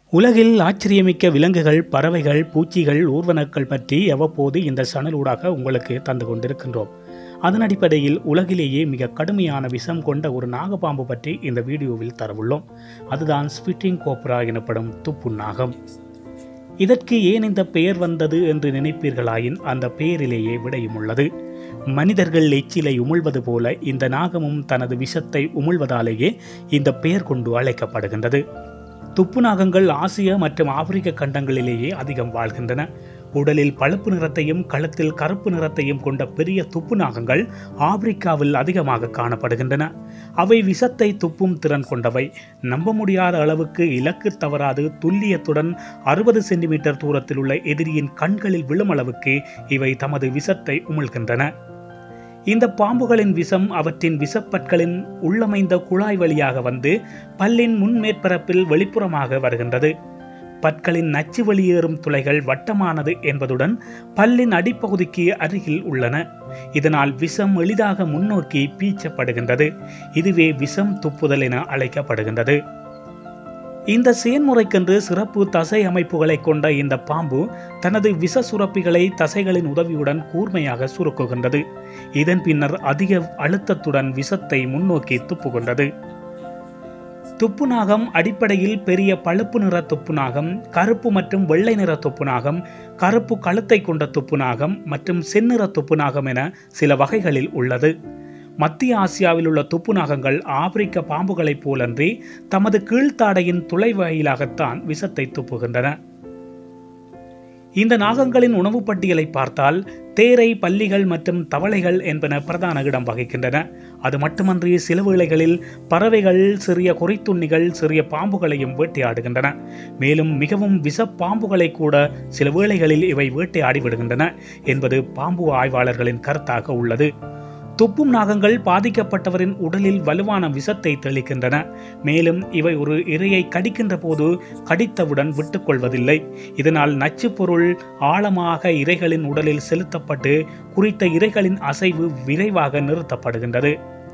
உலகில் ஆச்சரியமிக்க விலங்குகள் பறவைகள் பூச்சிகள் ஊர்வனக்கள் பற்றி எவ்வப்போது இந்த சணலூடாக உங்களுக்கு தந்து கொண்டிருக்கின்றோம் அதன் அடிப்படையில் உலகிலேயே மிக கடுமையான விஷம் கொண்ட ஒரு நாகப்பாம்பு பற்றி இந்த வீடியோவில் தரவுள்ளோம் அதுதான் ஸ்பிட்டிங் கோப்ரா எனப்படும் துப்பு நாகம் இதற்கு ஏன் இந்த பெயர் வந்தது என்று நினைப்பீர்களாயின் அந்த பெயரிலேயே விடையும் உள்ளது மனிதர்கள் எச்சிலை உமிழ்வது போல இந்த நாகமும் தனது விஷத்தை உமிழ்வதாலேயே இந்த பெயர் கொண்டு அழைக்கப்படுகின்றது துப்பு நாகங்கள் ஆசிய மற்றும் ஆப்பிரிக்க கண்டங்களிலேயே அதிகம் வாழ்கின்றன உடலில் பழுப்பு நிறத்தையும் கழுத்தில் கருப்பு நிறத்தையும் கொண்ட பெரிய துப்பு நாகங்கள் ஆப்பிரிக்காவில் அதிகமாக காணப்படுகின்றன அவை விஷத்தை துப்பும் திறன் கொண்டவை நம்ப முடியாத அளவுக்கு இலக்கு தவறாது துல்லியத்துடன் அறுபது சென்டிமீட்டர் தூரத்தில் உள்ள எதிரியின் கண்களில் விழும் அளவுக்கு இவை தமது விஷத்தை உமிழ்கின்றன இந்த பாம்புகளின் விஷம் அவற்றின் விஷப்பற்களின் உள்ளமைந்த குழாய் வழியாக வந்து பல்லின் முன்மேற்பரப்பில் வெளிப்புறமாக வருகின்றது பற்களின் நச்சு வெளியேறும் துளைகள் வட்டமானது என்பதுடன் பல்லின் அடிப்பகுதிக்கு அருகில் உள்ளன இதனால் விஷம் எளிதாக முன்னோக்கி பீச்சப்படுகின்றது இதுவே விஷம் துப்புதல் என அழைக்கப்படுகின்றது இந்த செயன்முறைக்கென்று சிறப்பு தசை அமைப்புகளை கொண்ட இந்த பாம்பு தனது விஷ சுரப்பிகளை தசைகளின் உதவியுடன் கூர்மையாக சுருக்குகின்றது இதன் பின்னர் அதிக அழுத்தத்துடன் விஷத்தை முன்னோக்கி துப்புகின்றது துப்புநாகம் அடிப்படையில் பெரிய பழுப்பு நிற துப்புநாகம் கருப்பு மற்றும் வெள்ளை நிற துப்புநாகம் கருப்பு கழுத்தை கொண்ட துப்புநாகம் மற்றும் செந்நிற துப்புநாகம் என சில வகைகளில் உள்ளது மத்திய ஆசியாவில் உள்ள துப்புநாகங்கள் ஆப்பிரிக்க பாம்புகளைப் போலன்றி தமது கீழ்த்தாடையின் துளை வாயிலாகத்தான் விஷத்தை துப்புகின்றன இந்த நாகங்களின் உணவு பட்டியலை பார்த்தால் தேரை பல்லிகள் மற்றும் தவளைகள் என்பன பிரதான இடம் வகிக்கின்றன அது மட்டுமன்றி சில வேளைகளில் பறவைகள் சிறிய குறித்துண்ணிகள் சிறிய பாம்புகளையும் வேட்டையாடுகின்றன மேலும் மிகவும் விஷ பாம்புகளை கூட சில வேளைகளில் இவை வேட்டையாடி விடுகின்றன என்பது பாம்பு ஆய்வாளர்களின் கருத்தாக உள்ளது துப்பும் நாகங்கள் பாதிக்கப்பட்டவரின் உடலில் வலுவான விஷத்தை தெளிக்கின்றன மேலும் இவை ஒரு இரையை கடிக்கின்ற போது கடித்தவுடன் விட்டுக்கொள்வதில்லை இதனால் நச்சுப் பொருள் ஆழமாக இரைகளின் உடலில் செலுத்தப்பட்டு குறித்த இரைகளின் அசைவு விரைவாக நிறுத்தப்படுகின்றது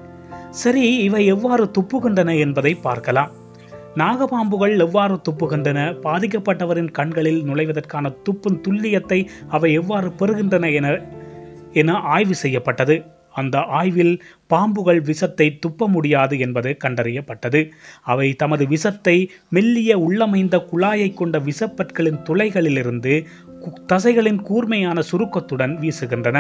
சரி இவை எவ்வாறு துப்புகின்றன என்பதை பார்க்கலாம் நாகபாம்புகள் எவ்வாறு துப்புகின்றன பாதிக்கப்பட்டவரின் கண்களில் நுழைவதற்கான துப்பும் துல்லியத்தை அவை எவ்வாறு பெறுகின்றன என என ஆய்வு செய்யப்பட்டது அந்த ஆய்வில் பாம்புகள் விஷத்தை துப்ப முடியாது என்பது கண்டறியப்பட்டது அவை தமது விஷத்தை மெல்லிய உள்ளமைந்த குழாயை கொண்ட விஷப்பற்களின் துளைகளிலிருந்து தசைகளின் கூர்மையான சுருக்கத்துடன் வீசுகின்றன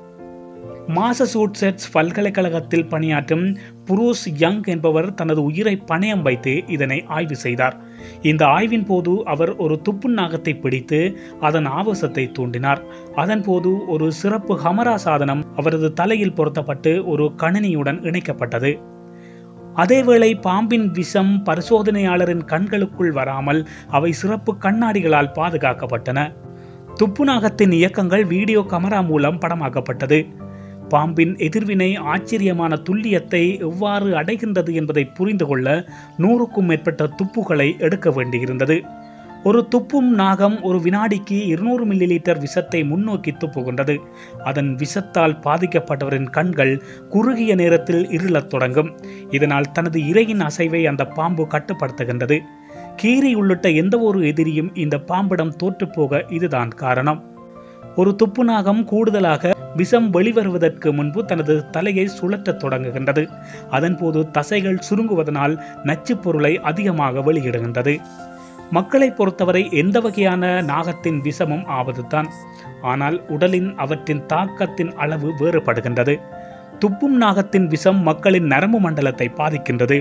மாசசூட்செட்ஸ் பல்கலைக்கழகத்தில் பணியாற்றும் புரூஸ் யங் என்பவர் தனது உயிரை பணயம் வைத்து இதனை ஆய்வு செய்தார் இந்த ஆய்வின் போது அவர் ஒரு துப்பு நாகத்தை பிடித்து அதன் ஆவேசத்தை தூண்டினார் அதன் போது ஒரு சிறப்பு ஹமரா சாதனம் அவரது தலையில் பொருத்தப்பட்டு ஒரு கணினியுடன் இணைக்கப்பட்டது அதேவேளை பாம்பின் விஷம் பரிசோதனையாளரின் கண்களுக்குள் வராமல் அவை சிறப்பு கண்ணாடிகளால் பாதுகாக்கப்பட்டன துப்புநாகத்தின் இயக்கங்கள் வீடியோ கமரா மூலம் படமாக்கப்பட்டது பாம்பின் எதிர்வினை ஆச்சரியமான துல்லியத்தை எவ்வாறு அடைகின்றது என்பதை புரிந்து கொள்ள நூறுக்கும் மேற்பட்ட துப்புகளை எடுக்க வேண்டியிருந்தது ஒரு துப்பும் நாகம் ஒரு வினாடிக்கு இருநூறு மில்லி லிட்டர் விஷத்தை முன்னோக்கி துப்புகின்றது அதன் விஷத்தால் பாதிக்கப்பட்டவரின் கண்கள் குறுகிய நேரத்தில் இருளத் தொடங்கும் இதனால் தனது இரையின் அசைவை அந்த பாம்பு கட்டுப்படுத்துகின்றது கீரி உள்ளிட்ட எந்த ஒரு எதிரியும் இந்த பாம்பிடம் தோற்றுப்போக இதுதான் காரணம் ஒரு துப்புநாகம் கூடுதலாக விஷம் வெளிவருவதற்கு முன்பு தனது தலையை சுழற்றத் தொடங்குகின்றது அதன்போது தசைகள் சுருங்குவதனால் நச்சுப் பொருளை அதிகமாக வெளியிடுகின்றது மக்களை பொறுத்தவரை எந்த வகையான நாகத்தின் விஷமும் ஆபத்துதான் ஆனால் உடலின் அவற்றின் தாக்கத்தின் அளவு வேறுபடுகின்றது துப்பும் நாகத்தின் விஷம் மக்களின் நரம்பு மண்டலத்தை பாதிக்கின்றது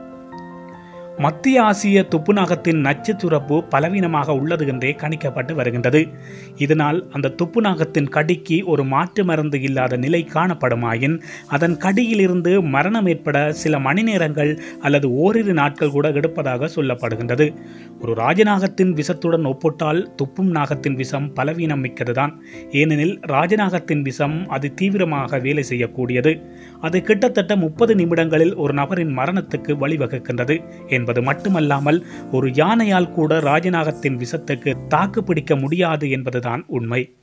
மத்திய ஆசிய துப்புநாகத்தின் நச்சு சுரப்பு பலவீனமாக உள்ளது என்றே கணிக்கப்பட்டு வருகின்றது இதனால் அந்த துப்புநாகத்தின் கடிக்கு ஒரு மாற்று மருந்து இல்லாத நிலை காணப்படுமாயின் அதன் கடியிலிருந்து மரணம் ஏற்பட சில மணி நேரங்கள் அல்லது ஓரிரு நாட்கள் கூட எடுப்பதாக சொல்லப்படுகின்றது ஒரு ராஜநாகத்தின் விஷத்துடன் ஒப்பிட்டால் துப்பும் நாகத்தின் விஷம் பலவீனம் மிக்கதுதான் ஏனெனில் ராஜநாகத்தின் விஷம் அது தீவிரமாக வேலை செய்யக்கூடியது அது கிட்டத்தட்ட முப்பது நிமிடங்களில் ஒரு நபரின் மரணத்துக்கு வழிவகுக்கின்றது என்பது மட்டுமல்லாமல் ஒரு யானையால் கூட ராஜநாகத்தின் விஷத்துக்கு தாக்கு பிடிக்க முடியாது என்பதுதான் உண்மை